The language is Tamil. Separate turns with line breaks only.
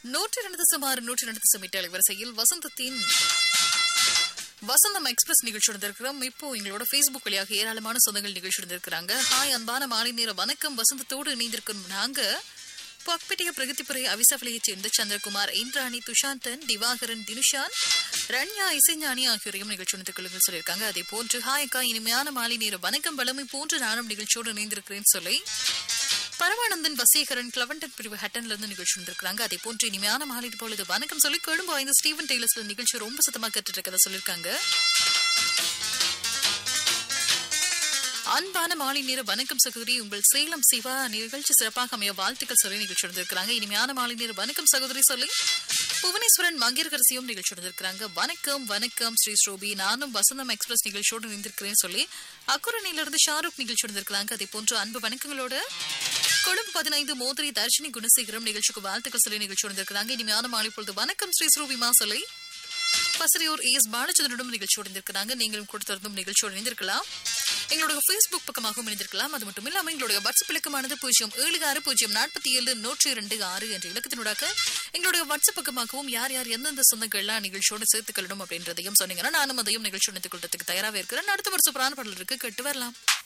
நூற்றி ரெண்டு தசம் ஆறு நூற்றி ரெண்டு தசம் எட்டு அலைவரிசையில் வசந்தத்தின் வசந்தம் எக்ஸ்பிரஸ் நிகழ்ச்சி இருக்கிறோம் இப்போ எங்களோட Facebook வழியாக ஏராளமான சொந்தங்கள் நிகழ்ச்சி இருக்கிறாங்க ஹாய் அன்பான மாலை நேர வணக்கம் வசந்தத்தோடு இணைந்திருக்கும் நாங்க பொக்பெட்டிய பிரகதிபுரை அவிசவலையைச் சேர்ந்த சந்திரகுமார் இந்திராணி துஷாந்தன் திவாகரன் தினுஷான் ரன்யா இசைஞானி ஆகியோரையும் நிகழ்ச்சி கொள்ளுங்கள் சொல்லியிருக்காங்க அதே போன்று ஹாய் அக்கா இனிமையான மாலை நேர வணக்கம் வளமை போன்று நானும் நிகழ்ச்சியோடு இணைந்திருக்கிறேன் சொல்லி பரமானந்தன் வசீகரன் கிளவண்டன் பிரிவு ஹட்டன்ல இருந்து நிகழ்ச்சி வந்திருக்காங்க அதே போன்று இனிமையான மாலைட்டு பொழுது வணக்கம் சொல்லி கொழும்பு ஐந்து ஸ்டீவன் டெய்லர்ஸ்ல நிகழ்ச்சி ரொம்ப சத்தமா கேட்டுட்டு இருக்கதா சொல்லியிருக்காங்க அன்பான மாலை நேர வணக்கம் சகோதரி உங்கள் சேலம் சிவா நிகழ்ச்சி சிறப்பாக அமைய வாழ்த்துக்கள் சொல்லி நிகழ்ச்சி வந்திருக்கிறாங்க இனிமையான மாலை நேர வணக்கம் சகோதரி சொல்லி புவனேஸ்வரன் மங்கேற்கரசியும் நிகழ்ச்சி வந்திருக்கிறாங்க வணக்கம் வணக்கம் ஸ்ரீ ஸ்ரோபி நானும் வசந்தம் எக்ஸ்பிரஸ் நிகழ்ச்சியோடு இணைந்திருக்கிறேன் சொல்லி அக்குரணிலிருந்து ஷாருக் நிகழ்ச்சி வந்திருக்கிறாங்க அதே போன்று அன்பு வணக்கங்களோட கொழும்பு பதினைந்து மோதிரி தர்ஷினி குணசேகரம் நிகழ்ச்சிக்கு வாழ்த்துக்கள் சொல்லி நிகழ்ச்சி வந்திருக்கிறாங்க இனிமையான மாலை பொழுது வணக்கம் ஸ்ரீ ஸ்ரூபிமா சொல்லி பசரியூர் எஸ் பாலச்சந்திரனும் நிகழ்ச்சியோடு இருந்திருக்கிறாங்க நீங்களும் கொடுத்திருந்தும் நிகழ்ச்சியோடு இணைந்திருக்கலாம் எங்களுடைய ஃபேஸ்புக் பக்கமாகவும் இணைந்திருக்கலாம் அது மட்டும் இல்லாமல் எங்களுடைய வாட்ஸ்அப் இலக்கமானது பூஜ்ஜியம் ஏழு ஆறு பூஜ்ஜியம் நாற்பத்தி ஏழு நூற்றி இரண்டு ஆறு என்ற இலக்கத்தினூடாக எங்களுடைய வாட்ஸ்அப் பக்கமாகவும் யார் யார் எந்தெந்த சொந்தங்கள்லாம் நிகழ்ச்சியோடு சேர்த்துக்கொள்ளணும் அப்படின்றதையும் சொன்னீங்கன்னா நானும் அதையும் நிகழ்ச்சி இணைத்துக் கொள்றதுக்கு தயாராக இருக்கிறேன் அடுத்த ஒரு சூப்பரான பாடல் இருக்கு கேட்டு வரலாம்